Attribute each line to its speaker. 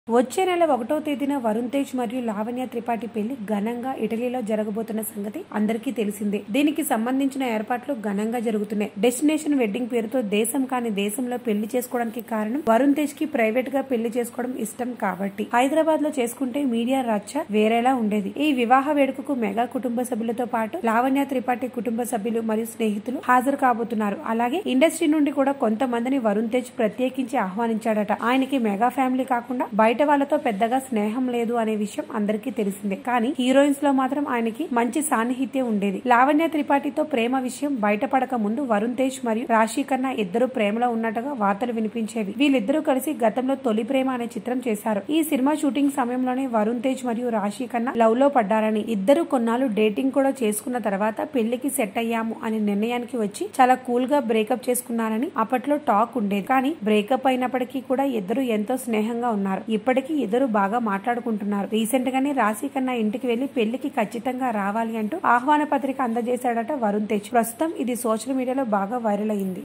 Speaker 1: వచ్చే నెల ఒకటో తేదీన వరుణ్ తేజ్ మరియు లావణ్య త్రిపాఠి పెళ్లి ఘనంగా ఇటలీలో జరగబోతున్న సంగతి అందరికీ తెలిసిందే దీనికి సంబంధించిన ఏర్పాట్లు ఘనంగా జరుగుతున్నాయి డెస్టినేషన్ వెడ్డింగ్ పేరుతో దేశం కాని దేశంలో పెళ్లి చేసుకోవడానికి కారణం వరుణ్ తేజ్ కి ప్రైవేట్ గా పెళ్లి చేసుకోవడం ఇష్టం కాబట్టి హైదరాబాద్ లో చేసుకుంటే మీడియా రచ్చ వేరేలా ఉండేది ఈ వివాహ వేడుకకు మెగా కుటుంబ సభ్యులతో పాటు లావణ్య త్రిపాఠి కుటుంబ సభ్యులు మరియు స్నేహితులు హాజరు కాబోతున్నారు అలాగే ఇండస్ట్రీ నుండి కూడా కొంతమందిని వరుణ్ తేజ్ ప్రత్యేకించి ఆహ్వానించాడట ఆయనకి మెగా ఫ్యామిలీ కాకుండా బయట వాళ్ళతో పెద్దగా స్నేహం లేదు అనే విషయం అందరికీ తెలిసిందే కానీ హీరోయిన్స్ లో మాత్రం ఆయనకి మంచి సాన్నిహిత్యం ఉండేది లావణ్య త్రిపాఠితో ప్రేమ విషయం బయటపడక ముందు వరుణ్ తేజ్ మరియు రాశి ఖన్నా ఇద్దరు ప్రేమలో ఉన్నట్టుగా వార్తలు వినిపించేవి వీళ్ళిద్దరూ కలిసి గతంలో తొలి ప్రేమ అనే చిత్రం చేశారు ఈ సినిమా షూటింగ్ సమయంలోనే వరుణ్ తేజ్ మరియు రాశి ఖన్నా లవ్ లో పడ్డారని ఇద్దరు కొన్నాళ్ళు డేటింగ్ కూడా చేసుకున్న తర్వాత పెళ్లికి సెట్ అయ్యాము అనే నిర్ణయానికి వచ్చి చాలా కూల్ గా బ్రేకప్ చేసుకున్నారని అప్పట్లో టాక్ ఉండేది కానీ బ్రేకప్ అయినప్పటికీ కూడా ఇద్దరు ఎంతో స్నేహంగా ఉన్నారు ఇప్పటికీ ఇద్దరు బాగా మాట్లాడుకుంటున్నారు రీసెంట్ గానే రాశి కన్నా ఇంటికి వెళ్లి పెళ్లికి ఖచ్చితంగా రావాలి అంటూ ఆహ్వాన పత్రిక అందజేశాడట వరుణ్ తేజ్ ప్రస్తుతం ఇది సోషల్ మీడియాలో బాగా వైరల్ అయింది